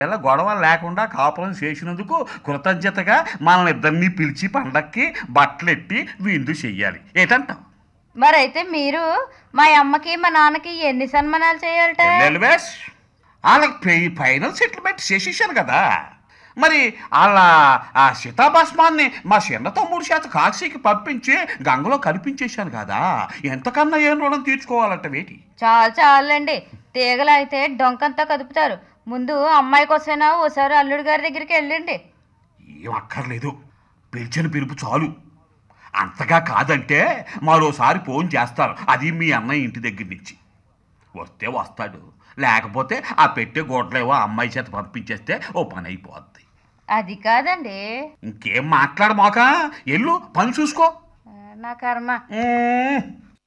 ఇలా గొడవ లేకుండా కాపురం చేసినందుకు కృతజ్ఞతగా మనల్ని ఇద్దరిని పిలిచి పండక్కి బట్టలెట్టి విందు చెయ్యాలి ఏంటంటాం మరైతే మీరు మా అమ్మకి మా నాన్నకి ఎన్ని సన్మానాలు చేయాలట ఎల్వేస్ వాళ్ళకి పై- ఫైనల్ సెటిల్మెంట్ చేసేసాను కదా మరి వాళ్ళ ఆ సీతాభస్మాన్ని మా చిన్న తమ్ముడు చేత కాశీకి పంపించి గంగలో కనిపించేశాను కదా ఎంతకన్నా ఏం రుణం తీర్చుకోవాలంట వేటి చాలు చాలండి తీగలు అయితే డొంకంతా కదుపుతారు ముందు అమ్మాయి కోసమైనా ఓసారి అల్లుడు గారి దగ్గరికి వెళ్ళండి ఏం అక్కర్లేదు పిలిచిన పిలుపు చాలు అంతగా కాదంటే మరోసారి ఫోన్ చేస్తారు అది మీ అన్నయ్య ఇంటి దగ్గర నుంచి వస్తే వస్తాడు లేకపోతే ఆ పెట్టే గోడలేవో అమ్మాయి చేత పంపించేస్తే ఓ పని అయిపోద్ది అది కాదండి ఇంకేం మాట్లాడమాక ఎల్లు పని చూసుకో ఆ, నా కర్మ మ్మ్.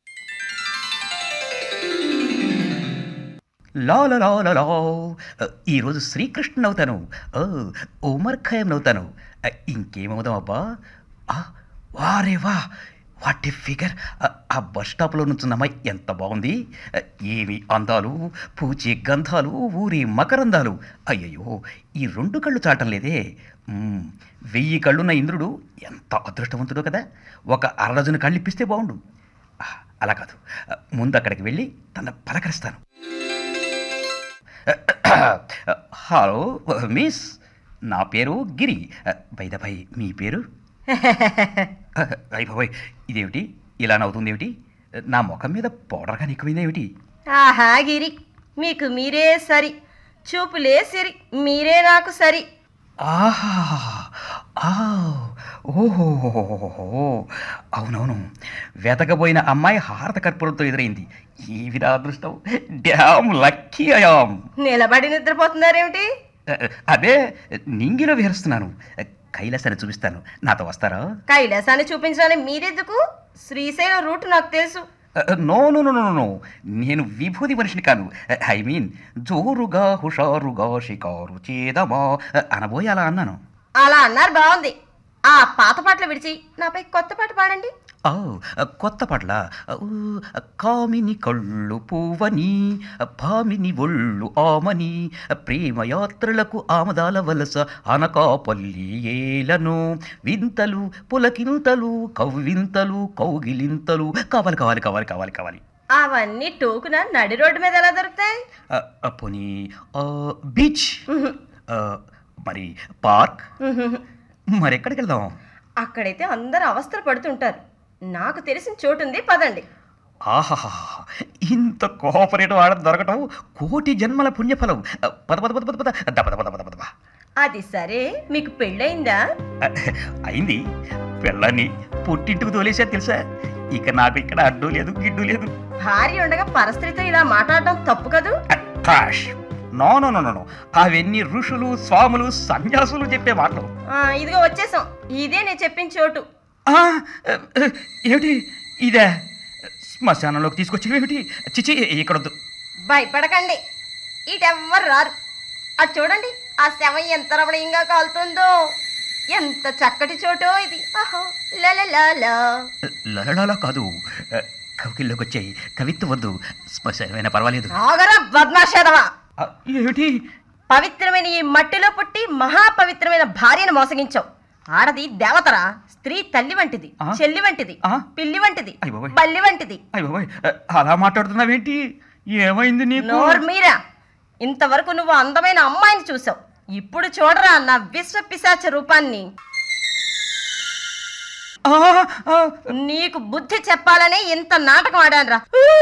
లా లా లా లా లా. ఈరోజు శ్రీకృష్ణ అవుతాను ఓ, ఉమర్ ఖయం అవుతాను ఇంకేమవుదాం అబ్బా ఆ, వారే వా వాట్ ఏ ఫిగర్ ఆ బస్ స్టాప్లో నుంచున్న అమ్మాయి ఎంత బాగుంది ఏవి అందాలు పూచే గంధాలు ఊరి మకరందాలు అయ్యయ్యో ఈ రెండు కళ్ళు చాటం లేదే మ్మ్, వెయ్యి కళ్ళున్న ఇంద్రుడు ఎంత అదృష్టవంతుడో కదా ఒక అరడజను కళ్ళు ఇప్పిస్తే బాగుండు ఆ, అలా కాదు ముందు అక్కడికి వెళ్ళి తన పలకరిస్తాను హలో మిస్ నా పేరు గిరి బైద బై మీ పేరు అయ్య బాబోయ్ ఇదేమిటి ఇలా నవ్వుతుంది ఏమిటి నా ముఖం మీద పౌడర్ కానీ ఎక్కువైంది ఏమిటి ఆహా గిరి మీకు మీరే సరి చూపులే సరి మీరే నాకు సరి ఆహా ఆ, ఓహో అవునవును వెతకబోయిన అమ్మాయి హారత కర్పూరంతో ఎదురైంది ఈ విధా అదృష్టం డ్యామ్ లక్కీ అయామ్ నిలబడి నిద్రపోతున్నారేమిటి అదే నింగిలో విహరిస్తున్నాను కైలాసాన్ని చూపిస్తాను నాతో వస్తారా కైలాసాన్ని చూపించాలని మీరెందుకు శ్రీశైలం రూట్ నాకు తెలుసు no no no no no నేను విభూతి మనిషిని కాను ఐ మీన్ జోరుగా హుషారుగా షికారు చేదమా అనబోయి అలా అన్నాను అలా అన్నారు బాగుంది ఆ పాత పాటలు విడిచి నాపై కొత్త పాట పాడండి ఓ కొత్త పట్ల కామిని కళ్ళు పువ్వని భామిని ఒళ్ళు ఆమని ప్రేమ యాత్రలకు ఆమదాల వలస అనకాపల్లి ఏలను వింతలు పులకింతలు కవ్వింతలు కౌగిలింతలు కావాలి కావాలి కావాలి కావాలి కావాలి అవన్నీ టోకున నడి రోడ్డు మీద ఎలా దొరుకుతాయి ఆ, ఆ, పోనీ ఆ, బీచ్ ఆ, మరి పార్క్ మరి ఎక్కడికి వెళ్దాం అక్కడైతే అందరూ అవస్థలు పడుతుంటారు నాకు తెలిసిన చోటు ఉంది పదండి ఆహాహా ఇంత కోఆపరేటివ్ ఆడ దొరకటం కోటి జన్మల పుణ్యఫలం పద పద పద పద పద ద పద పద పద పద పద. అది సరే మీకు పెళ్ళయిందా అయింది పిల్లని పుట్టింటికి తోలేసా తెలుసా ఇక నాకు ఇక్కడ అడ్డు లేదు గిడ్డు లేదు భార్య ఉండగా పరస్త్రీతో ఇలా మాట్లాడడం తప్పు కదూ trash no no no no no అవన్నీ ఋషులు స్వాములు సన్యాసులు చెప్పే మాటలు ఆ, ఇదిగో వచ్చేసాం ఇదే నేను చెప్పిన చోటు ఆ, ఏమిటి ఇదే శ్మశానంలోకి తీసుకొచ్చేవేమిటి చిచి ఇక్కడొద్దు భయపడకండి ఇటెవ్వరు రారు అది చూడండి ఆ శవం ఎంత రమణీయంగా కాలుతుందో ఎంత చక్కటి చోటో ఇది ఆహో లలలాలా. లలలాలా కాదు కవికిల్లోకి వచ్చాయి కవిత్వం వద్దు శ్మశానమైనా పర్వాలేదు ఆగరా బద్మాషేదవా ఆ, ఏమిటి పవిత్రమైన ఈ మట్టిలో పుట్టి మహాపవిత్రమైన భార్యను మోసగించావు ఆడది దేవతరా స్త్రీ తల్లి వంటిది ఆ? చెల్లి వంటిది ఆ? పిల్లి వంటిది అయ్ బాబోయ్. బల్లి వంటిది అయ్య బాబాయ్ అలా మాట్లాడుతున్నావేంటి ఏమైంది నీకు నోరు మీరా ఇంతవరకు నువ్వు అందమైన అమ్మాయిని చూసావు ఇప్పుడు చూడరా నా విశ్వ పిశాచ రూపాన్ని ఆ, ఆ, నీకు బుద్ధి చెప్పాలని ఇంత నాటకం ఆడానురా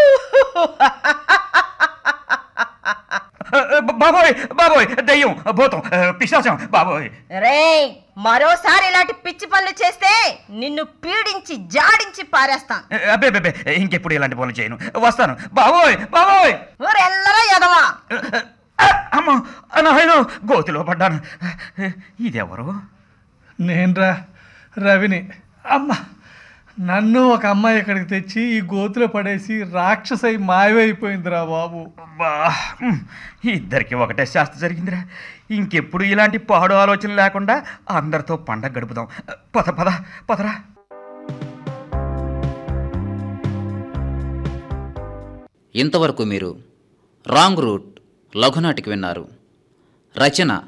బాబోయ్ బాబోయ్ దయ్యం భూతం పిశాచం బాబోయ్ రేయ్ మరోసారి ఇలాంటి పిచ్చి పనులు చేస్తే నిన్ను పీడించి జాడించి పారేస్తాను అబ్బే అబ్బే ఇంకెప్పుడు ఇలాంటి పనులు చేయను వస్తాను బాబోయ్ బాబోయ్ ఊరెల్లరో ఎదవా ఆ, అమ్మో నాయన గోతిలో పడ్డాను ఇదెవరు నేనురా రవిని అమ్మ నన్ను ఒక అమ్మాయి ఇక్కడికి తెచ్చి ఈ గోతులో పడేసి రాక్షసై మాయమైపోయిందిరా బాబు అబ్బా, ఉమ్, ఇద్దరికి ఒకటే శాస్త్ర జరిగిందిరా ఇంకెప్పుడు ఇలాంటి పాడు ఆలోచన లేకుండా అందరితో పండగ గడుపుదాం పద పద పదరా ఇంతవరకు మీరు రాంగ్ రూట్ లఘునాటికి విన్నారు రచన